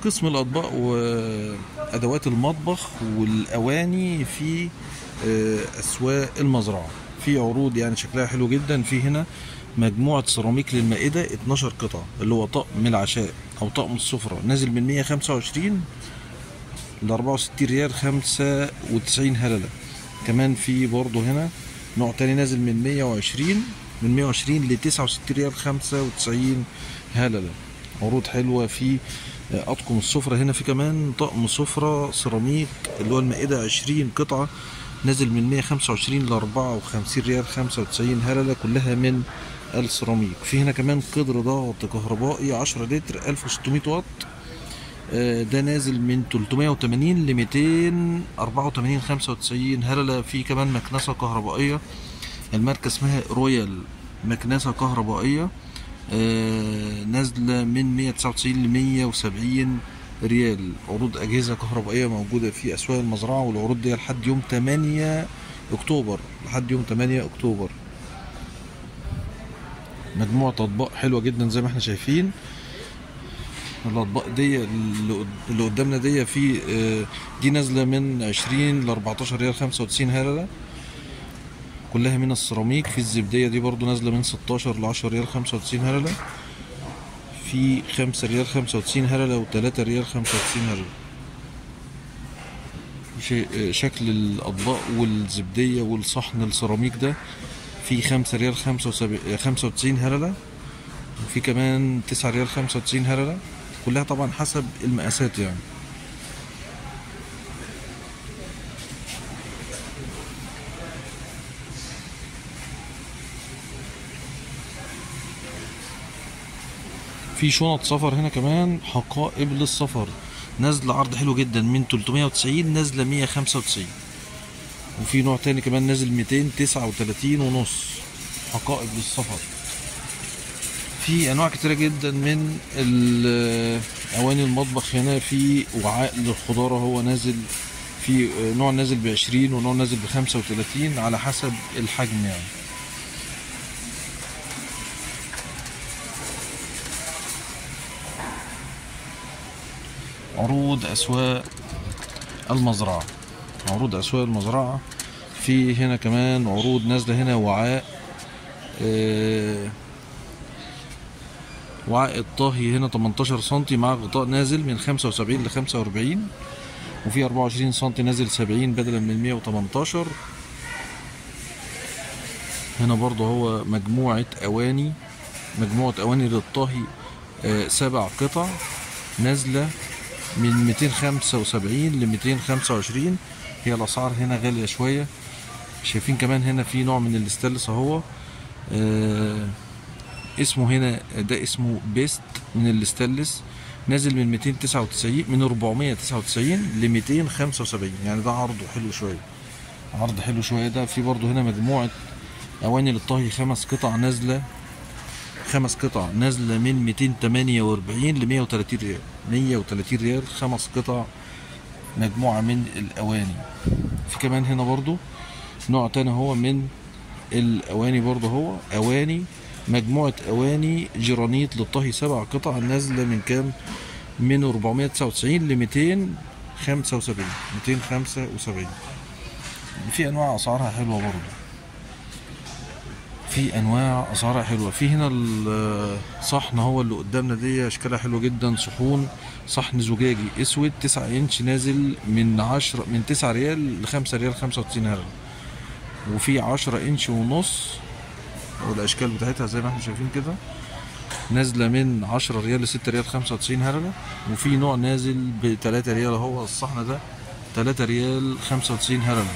قسم الاطباق وادوات المطبخ والاواني في آه، اسواق المزرعه في عروض يعني شكلها حلو جدا في هنا مجموعه سيراميك للمائده 12 قطعه اللي هو طقم العشاء او طقم السفره نازل من 125 ل 64 ريال 95 هلله كمان في برضه هنا نوع تاني نازل من 120 من 120 ل 69 ريال 95 هلله عروض حلوه في اطقم السفره هنا في كمان طقم سفره سيراميك اللي هو المائده 20 قطعه نازل من 125 ل 54 ريال 95 هلله كلها من السيراميك في هنا كمان قدر ضغط كهربائي 10 لتر 1600 واط آه، ده نازل من 380 ل 284 95 هلله في كمان مكنسه كهربائيه الماركه اسمها رويال مكنسه كهربائيه آه، نازله من 199 ل 170 ريال عروض اجهزه كهربائيه موجوده في اسواق المزرعه والعروض دي لحد يوم 8 اكتوبر لحد يوم 8 اكتوبر مجموعه اطباق حلوه جدا زي ما احنا شايفين الاطباق دي اللي قد- اللي قدامنا دي في آه، دي نازله من 20 ل 14 ريال 95 هلله كلها من السيراميك في الزبديه دي برضو نازله من 16 ل 10 ريال 95 هلله في 5 ريال 95 هلله و3 ريال 95 هلله شيء- آه، شكل الاطباق والزبديه والصحن السيراميك ده في 5 ريال 95 هلله وفي كمان 9 ريال 95 هلله كلها طبعا حسب المقاسات يعني في شنط سفر هنا كمان حقائب للسفر نازله عرض حلو جدا من 390 نازله 195 وفي نوع تاني كمان نازل 239 ونص حقائب للسفر في انواع كتيره جدا من ال- اواني المطبخ هنا في وعاء للخضار هو نازل في نوع نازل ب 20 ونوع نازل ب 35 على حسب الحجم يعني عروض اسواق المزرعه عروض اسواق المزرعه في هنا كمان عروض نازله هنا وعاء آه، وعاء الطهي هنا 18 سنتي مع غطاء نازل من 75 ل 45 وفي 24 سنتي نازل 70 بدلا من 118 هنا برضه هو مجموعة أواني مجموعة أواني للطهي آه، سبع قطع نازلة من 275 ل 225 هي الأسعار هنا غالية شوية شايفين كمان هنا في نوع من الاستانلس اهو آه، اسمه هنا ده اسمه بيست من الاستانلس نازل من 299 من 499 ل 275 يعني ده عرضه حلو شويه عرض حلو شويه ده في برضه هنا مجموعه اواني للطهي خمس قطع نازله خمس قطع نازله من 248 ل 130 ريال 130 ريال خمس قطع مجموعه من الاواني في كمان هنا برضه نوع تاني هو من الاواني برضه هو اواني مجموعة أواني جرانيت للطهي سبع قطع نازلة من كام؟ من 499 ل 275 275 في أنواع أسعارها حلوة برضه في أنواع أسعارها حلوة في هنا الصحن هو اللي قدامنا دي أشكالها حلوة جدا صحون صحن زجاجي أسود 9 إنش نازل من 10 من 9 ريال ل 5 ريال 95 هرم وفي 10 إنش ونص والاشكال بتاعتها زي ما احنا شايفين كده نازله من 10 ريال ل 6 ريال 95 هرله وفي نوع نازل ب 3 ريال هو الصحن ده 3 ريال 95 هرله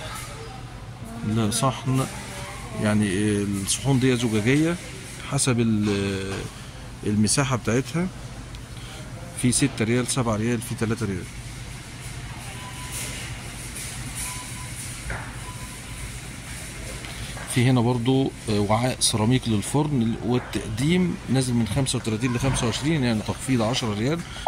الصحن يعني الصحون دي زجاجيه حسب ال- المساحه بتاعتها في 6 ريال 7 ريال في 3 ريال في هنا برضو آه، وعاء سيراميك للفرن والتقديم نازل من 35 ل 25 يعني تخفيض 10 ريال